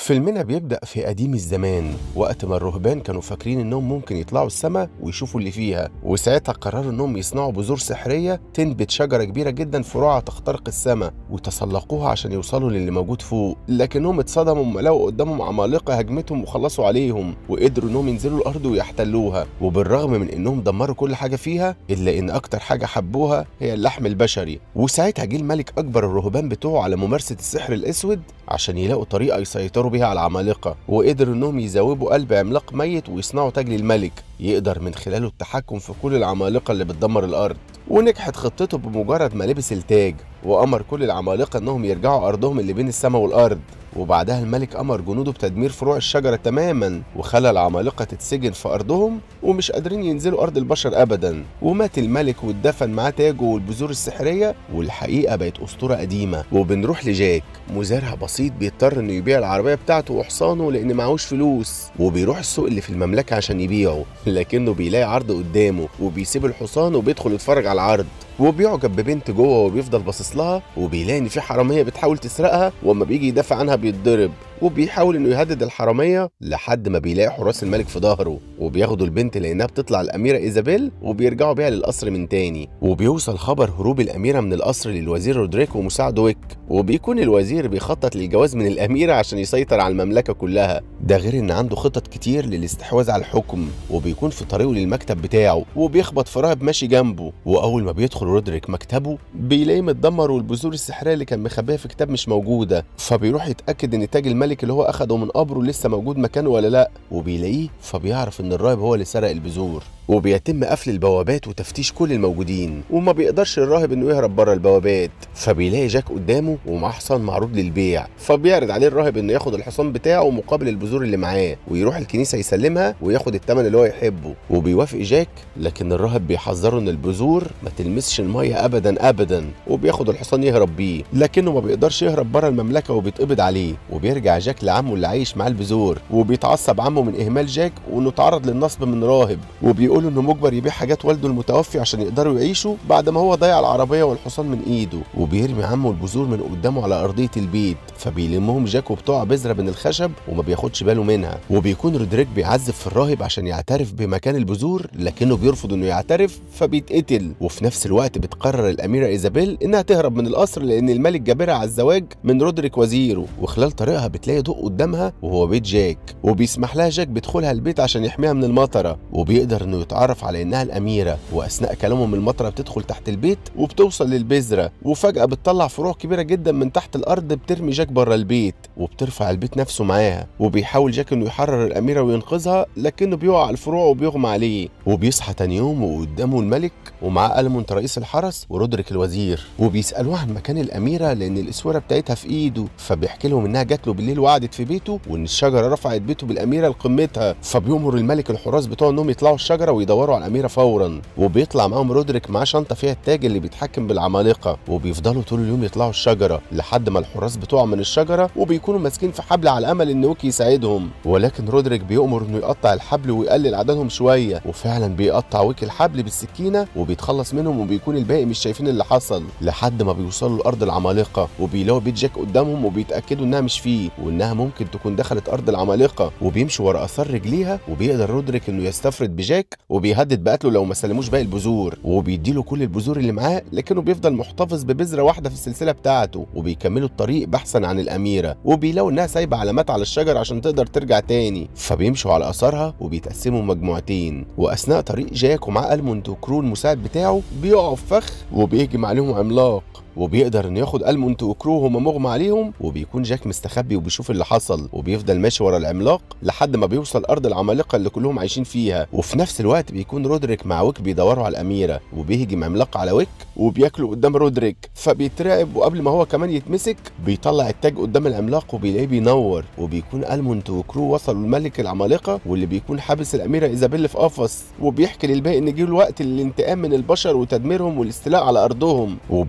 فيلمنا بيبدأ في قديم الزمان وقت ما الرهبان كانوا فاكرين انهم ممكن يطلعوا السماء ويشوفوا اللي فيها وساعتها قرروا انهم يصنعوا بذور سحرية تنبت شجرة كبيرة جدا فروعها تخترق السماء وتسلقوها عشان يوصلوا للي موجود فوق لكنهم اتصدموا لما لقوا قدامهم عمالقة هجمتهم وخلصوا عليهم وقدروا انهم ينزلوا الارض ويحتلوها وبالرغم من انهم دمروا كل حاجة فيها الا ان اكتر حاجة حبوها هي اللحم البشري وساعتها جه الملك اكبر الرهبان بتوعه على ممارسة السحر الاسود عشان يلاقوا طريقة يسيطروا بيها على العمالقة وقدروا انهم يذوبوا قلب عملاق ميت ويصنعوا تاج للملك يقدر من خلاله التحكم في كل العمالقة اللي بتدمر الارض ونجحت خطته بمجرد ما لبس التاج وامر كل العمالقة انهم يرجعوا ارضهم اللي بين السماء والارض وبعدها الملك امر جنوده بتدمير فروع الشجره تماما وخلى العمالقه تتسجن في ارضهم ومش قادرين ينزلوا ارض البشر ابدا ومات الملك واتدفن معاه تاجه والبذور السحريه والحقيقه بقت اسطوره قديمه وبنروح لجاك مزارع بسيط بيضطر انه يبيع العربيه بتاعته وحصانه لان معهوش فلوس وبيروح السوق اللي في المملكه عشان يبيعه لكنه بيلاقي عرض قدامه وبيسيب الحصان وبيدخل يتفرج على العرض وبيعجب ببنت جوه وبيفضل باصص لها وبيلاقي ان في حراميه بتحاول تسرقها واما بيجي يدافع عنها بيتضرب وبيحاول انه يهدد الحراميه لحد ما بيلاقي حراس الملك في ظهره وبياخدوا البنت لانها بتطلع الاميره ايزابيل وبيرجعوا بيها للقصر من تاني وبيوصل خبر هروب الاميره من القصر للوزير رودريك ومساعده ويك وبيكون الوزير بيخطط للجواز من الاميره عشان يسيطر على المملكه كلها ده غير ان عنده خطط كتير للاستحواذ على الحكم وبيكون في طريقه للمكتب بتاعه وبيخبط في راهب ماشي جنبه واول ما بيدخل رودريك مكتبه بيلاقيه متدمر والبذور السحريه اللي كان مخبيها في كتاب مش موجوده فبيروح يتاكد ان تاج الملك اللي هو اخده من قبره لسه موجود مكانه ولا لا وبيلاقيه فبيعرف ان الراهب هو اللي سرق البذور وبيتم قفل البوابات وتفتيش كل الموجودين وما بيقدرش الراهب انه يهرب بره البوابات فبيلاقي جاك قدامه ومعاه حصان معروض للبيع فبيعرض عليه الراهب انه ياخد الحصان بتاعه مقابل البذور اللي معاه ويروح الكنيسه يسلمها وياخد الثمن اللي هو يحبه وبيوافق جاك لكن الراهب بيحذره ان البذور ما تلمسش الميه ابدا ابدا وبياخد الحصان يهرب بيه لكنه ما بيقدرش يهرب بره المملكه وبيتقبض عليه وبيرجع جاك لعمه اللي عايش معاه البذور وبيتعصب عمه من اهمال جاك وانه تعرض للنصب من راهب وبيقول انه مجبر يبيع حاجات والده المتوفي عشان يقدروا يعيشوا بعد ما هو ضيع العربيه والحصان من ايده وبيرمي عمه البذور من قدامه على ارضيه البيت فبيلمهم جاك وبتوع بذره من الخشب وما بياخدش باله منها وبيكون رودريك بيعذب في الراهب عشان يعترف بمكان البذور لكنه بيرفض انه يعترف فبيتقتل وفي نفس الوقت بتقرر الاميره ايزابيل انها تهرب من القصر لان الملك جابرها على الزواج من رودريك وزيره وخلال طريقها بتلاقي ضوء قدامها وهو بيت جاك وبيسمح لها جاك بدخولها البيت عشان يحميها من المطره وبيقدر انه يتعرف على انها الاميره واثناء كلامهم المطره بتدخل تحت البيت وبتوصل للبذره وفجاه بتطلع فروع كبيره جدا من تحت الارض بترمي جاك بره البيت وبترفع البيت نفسه معاها وبيحاول جاك انه يحرر الاميره وينقذها لكنه بيقع على الفروع وبيغمى عليه وبيصحى تاني يوم وقدامه الملك ومعاه ألمونت رئيس الحرس ورودريك الوزير وبيسالوه عن مكان الاميره لان الاسوره بتاعتها في ايده فبيحكي لهم انها جات له بالليل وقعدت في بيته وان الشجره رفعت بيته بالاميره لقمتها فبيأمر الملك الحراس بتوعه انهم يطلعوا الشجره ويدوروا على الاميره فورا وبيطلع معاهم رودريك معاه شنطه فيها التاج اللي بيتحكم بالعمالقه وبيفضلوا طول اليوم يطلعوا الشجره لحد ما الحراس بتوعهم من الشجره وبيكونوا ماسكين في حبل على امل ان ويكي يساعدهم ولكن رودريك بيأمر انه يقطع الحبل ويقلل عددهم شويه وفعلا بيقطع ويكي الحبل بالسكينه وبيتخلص منهم وبيكون الباقي مش شايفين اللي حصل لحد ما بيوصلوا لارض العمالقه وبيلاقوا بيت جاك قدامهم وبيتاكدوا انها مش فيه وانها ممكن تكون دخلت ارض العمالقه وبيمشوا ورا اثار رجليها وبيقدر رودريك انه يستفرد بجاك وبيهدد بقتله لو ما سلموش باقي البذور وبيديله كل البذور اللي معاه لكنه بيفضل محتفظ ببذره واحده في السلسله بتاعته وبيكملوا الطريق بحثا عن الاميره وبيلاقوا انها سايبه علامات على الشجر عشان تقدر ترجع تاني فبيمشوا على اثارها وبيتقسموا مجموعتين واثناء طريق جاك ومعاه المونت وكرو المساعد بتاعه بيقعوا في فخ وبيهجم عليهم عملاق وبيقدر انه ياخد المونت وكرو هما مغمى عليهم وبيكون جاك مستخبي وبيشوف اللي حصل وبيفضل ماشي ورا العملاق لحد ما بيوصل ارض العمالقه اللي كلهم عايشين فيها وفي نفس الوقت بيكون رودريك مع ويك بيدوروا على الاميره وبيهجم عملاق على ويك وبياكلوا قدام رودريك فبيترعب وقبل ما هو كمان يتمسك بيطلع التاج قدام العملاق وبيلاقيه بينور وبيكون المونت وكرو وصلوا لملك العمالقه واللي بيكون حابس الاميره ايزابيل في قفص وبيحكي للباقي ان جه الوقت للانتقام من البشر وتدميرهم والاستيلاء على ارضهم وبيدخل عليهم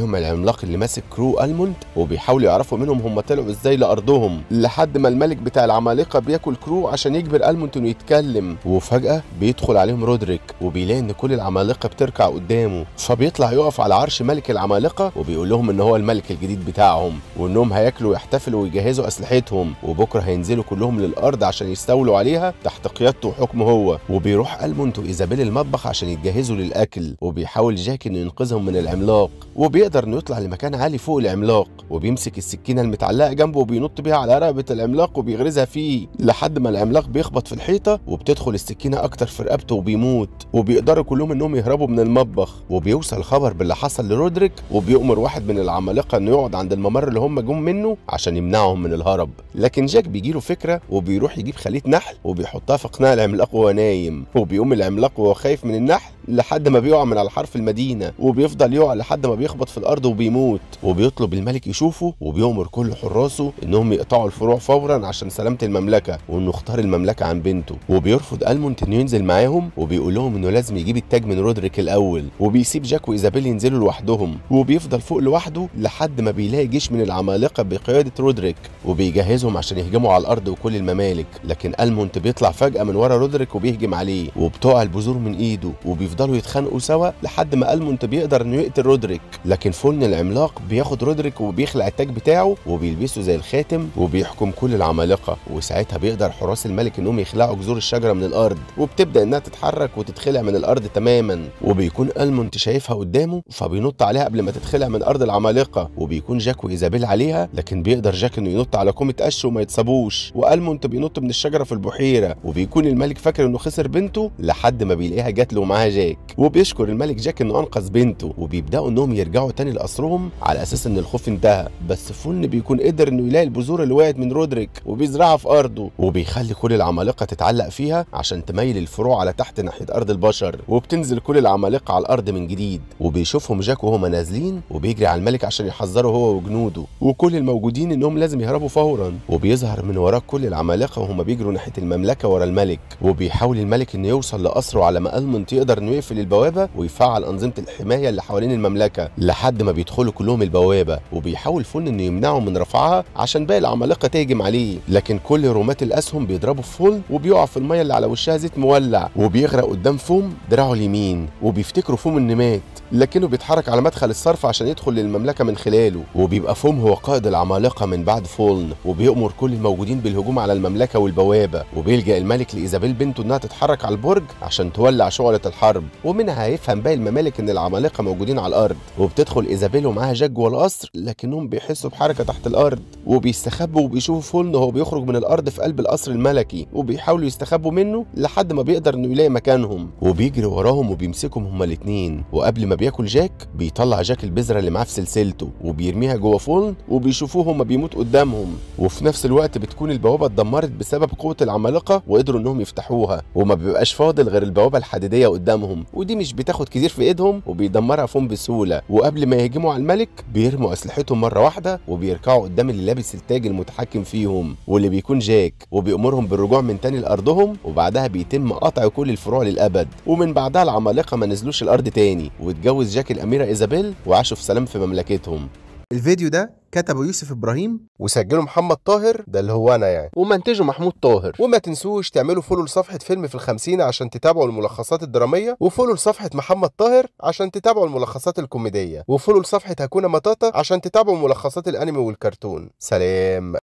عليهم العملاق اللي ماسك كرو الموند وبيحاولوا يعرفوا منهم هم طلعوا ازاي لارضهم لحد ما الملك بتاع العمالقه بياكل كرو عشان يجبر الموند انه يتكلم وفجاه بيدخل عليهم رودريك وبيلاقي ان كل العمالقه بتركع قدامه فبيطلع يقف على عرش ملك العمالقه وبيقول لهم ان هو الملك الجديد بتاعهم وانهم هياكلوا ويحتفلوا ويجهزوا اسلحتهم وبكره هينزلوا كلهم للارض عشان يستولوا عليها تحت قيادته وحكمه هو وبيروح المونت وايزابيل المطبخ عشان يتجهزوا للاكل وبيحاول جاك انه ينقذهم من العملاق وبيقدر انه يطلع لمكان عالي فوق العملاق وبيمسك السكينه المتعلقه جنبه وبينط بيها على رقبه العملاق وبيغرزها فيه لحد ما العملاق بيخبط في الحيطه وبتدخل السكينه اكتر في رقبته وبيموت وبيقدروا كلهم انهم يهربوا من المطبخ وبيوصل خبر باللي حصل لرودريك وبيؤمر واحد من العمالقه انه يقعد عند الممر اللي هم جم منه عشان يمنعهم من الهرب لكن جاك بيجيله فكره وبيروح يجيب خليه نحل وبيحطها في قناع العملاق وهو نايم وبيقوم العملاق وهو خايف من النحل لحد ما بيقع من على حرف المدينه وبيفضل يقع لحد ما بيخبط في الارض وبيموت وبيطلب الملك يشوفه وبيأمر كل حراسه انهم يقطعوا الفروع فورا عشان سلامه المملكه وانه اختار المملكه عن بنته وبيرفض المونت انه ينزل معاهم وبيقول لهم انه لازم يجيب التاج من رودريك الاول وبيسيب جاك وايزابيل ينزلوا لوحدهم وبيفضل فوق لوحده لحد ما بيلاقي جيش من العمالقه بقياده رودريك وبيجهزهم عشان يهجموا على الارض وكل الممالك لكن المونت بيطلع فجاه من ورا رودريك وبيهجم عليه وبتقع البذور من ايده وبيفضلوا يتخانقوا سوا لحد ما المونت بيقدر انه يقتل رودريك لكن فولن العملاق بياخد رودريك وبيخلع التاج بتاعه وبيلبسه زي الخاتم وبيحكم كل العمالقه وساعتها بيقدر حراس الملك انهم يخلعوا جذور الشجره من الارض وبتبدا انها تتحرك وتتخلع من الارض تماما وبيكون المونت شايفها قدامه فبينط عليها قبل ما تتخلع من ارض العمالقه وبيكون جاك وايزابيل عليها لكن بيقدر جاك انه ينط على كومه قش وما يتصابوش والمونت بينط من الشجره في البحيره وبيكون الملك فاكر انه خسر بنته لحد ما بيلاقيها جات له ومعاها جاك وبيشكر الملك جاك انه انقذ بنته وبيبداوا انهم يرجعوا تاني لقصرهم على اساس ان الخوف انتهى بس فن بيكون قدر انه يلاقي البذور اللي وقعت من رودريك وبيزرعها في ارضه وبيخلي كل العمالقه تتعلق فيها عشان تميل الفروع على تحت ناحيه ارض البشر وبتنزل كل العمالقه على الارض من جديد وبيشوفهم جاك وهما نازلين وبيجري على الملك عشان يحذره هو وجنوده وكل الموجودين انهم لازم يهربوا فورا وبيظهر من وراه كل العمالقه وهما بيجروا ناحيه المملكه ورا الملك وبيحاول الملك انه يوصل لقصره على ما المونت يقدر انه يقفل البوابه ويفعل انظمه الحمايه اللي حوالين المملكه لحد ما بيدخلوا كلهم البوابه وبيحاول فن انه يمنعهم من رفعها عشان باقي العمالقه تهجم عليه لكن كل رمات الاسهم بيضربوا في فول وبيقع في الميه اللي على وشها زيت مولع وبيغرق قدام فوم دراعه اليمين وبيفتكروا فوم انه مات لكنه بيتحرك على مدخل الصرف عشان يدخل للمملكه من خلاله وبيبقى فوم هو قائد العمالقه من بعد فولن وبيأمر كل الموجودين بالهجوم على المملكه والبوابه وبيلجأ الملك لايزابيل بنته انها تتحرك على البرج عشان تولع شعله الحرب ومنها هيفهم باقي الممالك ان العمالقه موجودين على الارض وبتدخل ايزابيل ومعاها جاك جوه القصر لكنهم بيحسوا بحركه تحت الارض وبيستخبوا وبيشوفوا فولن وهو بيخرج من الارض في قلب القصر الملكي وبيحاولوا يستخبوا منه لحد ما بيقدر انه يلاقي مكانهم وبيجري وراهم وبيمسكهم هما الاثنين وقبل ما بياكل جاك بيطلع جاك البذره اللي معاه في سلسلته وبيرميها جوه فولن وبيشوفوه هما بيموت قدامهم وفي نفس الوقت بتكون البوابه اتدمرت بسبب قوه العمالقه وقدروا انهم يفتحوها وما بيبقاش فاضل غير البوابه الحديديه قدامهم ودي مش بتاخد كتير في ايدهم وبيدمرها فوم بسهوله وقبل ما يهجموا على الملك بيرموا اسلحتهم مره واحده وبيركعوا قدام اللي لابس التاج المتحكم فيهم واللي بيكون جاك وبيأمرهم بالرجوع من تاني لارضهم وبعدها بيتم قطع كل الفروع للابد ومن بعدها العمالقه ما نزلوش الارض تاني واتجوز جاك الاميره ايزابيل وعاشوا في سلام في مملكتهم الفيديو ده كتبه يوسف ابراهيم وسجله محمد طاهر ده اللي هو انا يعني ومنتجه محمود طاهر وما تنسوش تعملوا فولو لصفحه فيلم في الخمسين عشان تتابعوا الملخصات الدراميه وفولو لصفحه محمد طاهر عشان تتابعوا الملخصات الكوميديه وفولو لصفحه هكونا مطاطا عشان تتابعوا ملخصات الانمي والكرتون سلام